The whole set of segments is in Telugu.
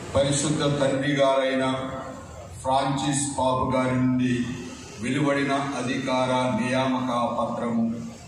పరిశుద్ధ తండ్రి గారైన ఫ్రాన్సిస్ పాపు గారి నుండి వెలువడిన అధికార నియామక పత్రము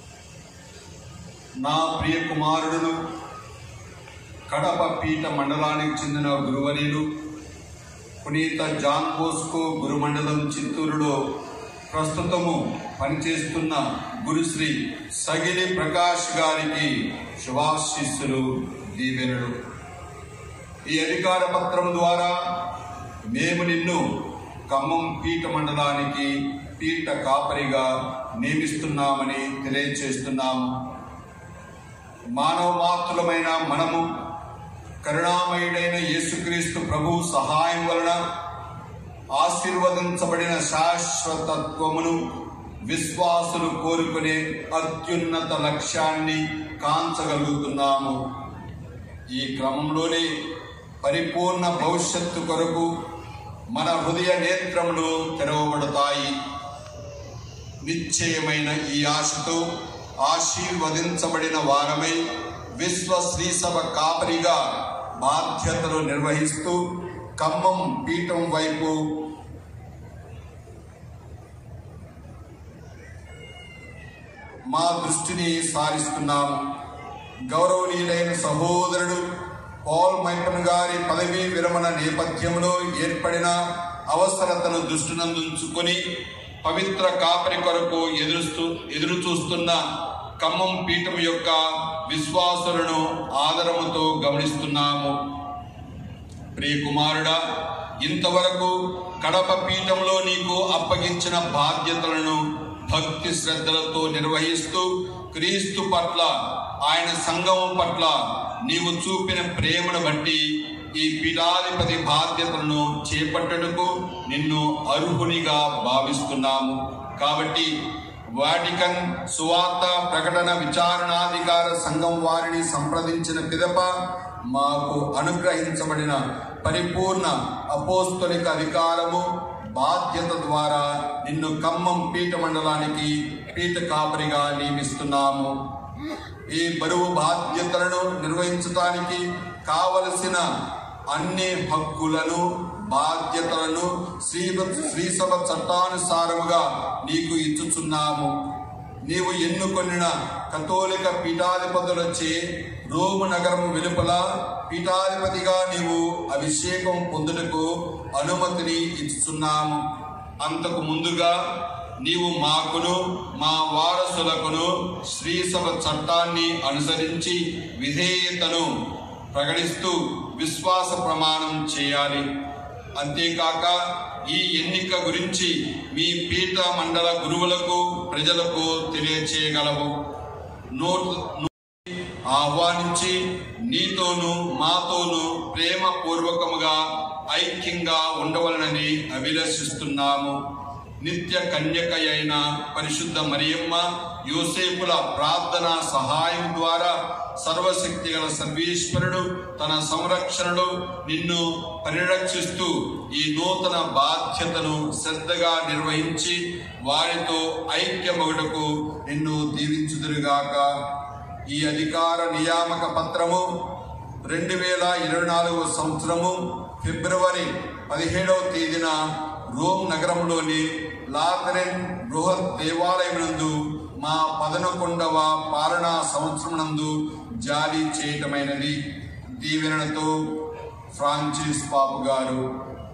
నా ప్రియ కుమారుడును కడప పీఠ మండలానికి చెందిన గురువరీలు పునీత జాన్ బోస్కో గురుమండలం చిత్తూరులో ప్రస్తుతము పనిచేస్తున్న గురుశ్రీ సగిలి ప్రకాష్ గారికి శుభాశిస్సులు దీవెనలు ఈ అధికార పత్రం ద్వారా మేము నిన్ను ఖమ్మం పీఠ మండలానికి పీఠ కాపరిగా నియమిస్తున్నామని తెలియచేస్తున్నాము మానవ మాతృలమైన మనము కరుణామయుడైన యేసుక్రీస్తు ప్రభు సహాయం వలన ఆశీర్వదించబడిన శాశ్వతత్వమును విశ్వాసులు కోరుకునే అత్యున్నత లక్ష్యాన్ని కాంచగలుగుతున్నాము ఈ క్రమంలోనే పరిపూర్ణ భవిష్యత్తు కొరకు మన హృదయ నేత్రములు తెరవబడతాయి నిశ్చయమైన ఈ ఆశతో ఆశీర్వదించబడిన వారమై విశ్వ శ్రీసభ కాపరిగా బాధ్యతలు నిర్వహిస్తూ ఖమ్మం పీఠం వైపు మా దృష్టిని సారిస్తున్నాము గౌరవనీయులైన సహోదరుడు పాల్ మైపన్ గారి పదవీ విరమణ నేపథ్యంలో ఏర్పడిన అవసరతను దృష్టినందుంచుకొని పవిత్ర కాపరి కొరకు ఎదురుస్తూ ఎదురు చూస్తున్న ఖమ్మం పీఠం యొక్క విశ్వాసులను ఆదరముతో గమనిస్తున్నాము ప్రియ కుమారుడా ఇంతవరకు కడప పీఠంలో నీకు అప్పగించిన బాధ్యతలను భక్తి శ్రద్ధలతో నిర్వహిస్తూ క్రీస్తు పట్ల ఆయన సంఘం పట్ల నీవు చూపిన ప్రేమను బట్టి ఈ పీఠాధిపతి బాధ్యతలను చేపట్టడుకు నిన్ను అర్హునిగా భావిస్తున్నాము కాబట్టి వాటికన్ సువార్త ప్రకటన విచారణాధికార సంఘం వారిని సంప్రదించిన పిదప మాకు అనుగ్రహించబడిన పరిపూర్ణ అపోస్తలిక అధికారము బాధ్యత ద్వారా నిన్ను ఖమ్మం పీఠ మండలానికి పీఠ కాపరిగా నియమిస్తున్నాము ఈ బరువు బాధ్యతలను నిర్వహించడానికి కావలసిన అన్ని హక్కులను బాధ్యతలను శ్రీ శ్రీసభ చట్టానుసారముగా నీకు ఇచ్చుచున్నాము నీవు ఎన్నుకొనిన కథోలిక పీఠాధిపతులచే రోము నగరము వెలుపల పీఠాధిపతిగా నీవు అభిషేకం పొందుటకు అనుమతిని ఇచ్చుచున్నాము అంతకు ముందుగా నీవు మాకును మా వారసులకును శ్రీసభ చట్టాన్ని అనుసరించి విధేయతను ప్రకటిస్తూ విశ్వాస ప్రమాణం చేయాలి అంతేకాక ఈ ఎన్నిక గురించి మీ పీఠ మండల గురువులకు ప్రజలకు తెలియచేయగలవు నోట్ ఆహ్వానించి నీతోనూ మాతోనూ ప్రేమ పూర్వకముగా ఐక్యంగా ఉండవలనని అభిలషిస్తున్నాము నిత్య కన్యక అయిన పరిశుద్ధ మరియమ్మ యోసేపుల ప్రార్థన సహాయం ద్వారా సర్వశక్తి గల సర్వేశ్వరుడు తన సంరక్షణలో నిన్ను పరిరక్షిస్తూ ఈ నూతన బాధ్యతను శ్రద్ధగా నిర్వహించి వారితో ఐక్యమగుటకు నిన్ను దీవించుదురుగాక ఈ అధికార నియామక పత్రము రెండు వేల ఇరవై నాలుగవ సంవత్సరము ఫిబ్రవరి పదిహేడవ తేదీన రోమ్ నగరంలోని లాతరెన్ బృహత్ దేవాలయమునందు మా పదనకొండవ పాలనా సంవత్సరమునందు జారీ చేయటమైనది దీవెనలతో ఫ్రాన్సిస్ పాపు గారు